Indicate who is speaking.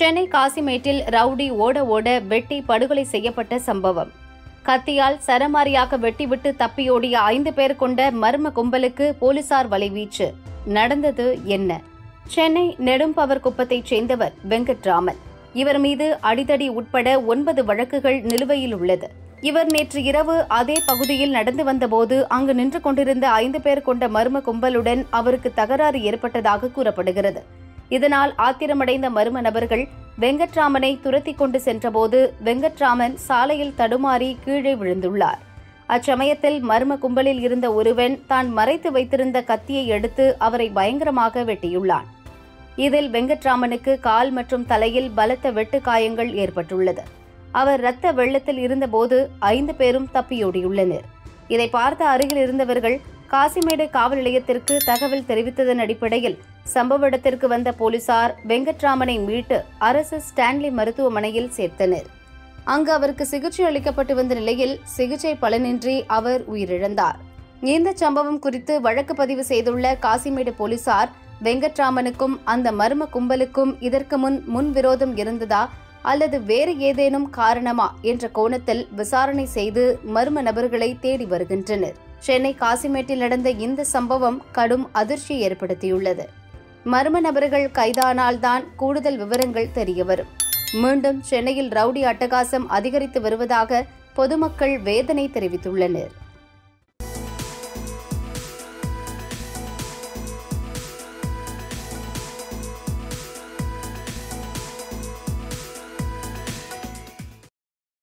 Speaker 1: Chennai காசிமேட்டில் rowdy ஓட ஓட வெட்டி படுகொலை செய்யப்பட்ட சம்பவம் கத்தியால் சரமாரியாக வெட்டிவிட்டு தப்பியோடிய ஐந்து பேர் கொண்ட மர்ம கும்பலுக்கு போலீசார் வலைவீச்சு நடந்தது என்ன சென்னை நெடும்பவர் குப்பத்தைச் சேர்ந்தவர் வெங்கட்ராமன் இவர் மீது அடிதடி உட்பட ஒன்பது வழக்குகள் நிலுவையில் உள்ளது இவர் நேற்று இரவு அதே பகுதியில் நடந்து வந்தபோது அங்கு நின்று கொண்டிருந்த ஐந்து பேர் கொண்ட மர்ம கும்பலுடன் அவருக்கு தகராறு ஏற்பட்டதாக கூறப்படுகிறது இதனால் ஆத்திரமடைந்த மர்ம நபர்கள் வெங்கட்ராமனை துரத்தி கொண்டு சென்றபோது வெங்கட்ராமன் சாலையில் தடுமாறி கீழே விழுந்துள்ளார் அச்சமயத்தில் மர்ம கும்பலில் இருந்த ஒருவன் தான் மறைத்து வைத்திருந்த கத்தியை எடுத்து அவரை பயங்கரமாக வெட்டியுள்ளான் இதில் வெங்கட்ராமனுக்கு கால் மற்றும் தலையில் பலத்த வெட்டு காயங்கள் ஏற்பட்டுள்ளது அவர் இரத்த வெள்ளத்தில் இருந்தபோது ஐந்து பேரும் தப்பியோடியுள்ளனர் இதை பார்த்த அருகில் இருந்தவர்கள் காசிமேடு காவல் நிலையத்திற்கு தகவல் தெரிவித்ததன் அடிப்படையில் சம்பவ இடத்திற்கு வந்த போலீசார் வெங்கட்ராமனை மீட்டு அரசு ஸ்டான்லி மருத்துவமனையில் சேர்த்தனர் அங்கு அவருக்கு சிகிச்சை அளிக்கப்பட்டு வந்த நிலையில் சிகிச்சை பலனின்றி அவர் உயிரிழந்தார் இந்த சம்பவம் குறித்து வழக்கு பதிவு செய்துள்ள காசிமேடு போலீசார் வெங்கட்ராமனுக்கும் அந்த மர்ம கும்பலுக்கும் இதற்கு முன் முன்விரோதம் இருந்ததா அல்லது வேறு ஏதேனும் காரணமா என்ற கோணத்தில் விசாரணை செய்து மர்ம நபர்களை தேடி வருகின்றனர் சென்னை காசிமேட்டில் நடந்த இந்த சம்பவம் கடும் அதிர்ச்சி ஏற்படுத்தியுள்ளது மர்ம நபர்கள் கைதானால்தான் கூடுதல் விவரங்கள் தெரியவரும் மீண்டும் சென்னையில் ரவுடி அட்டகாசம் அதிகரித்து வருவதாக பொதுமக்கள் வேதனை தெரிவித்துள்ளனர்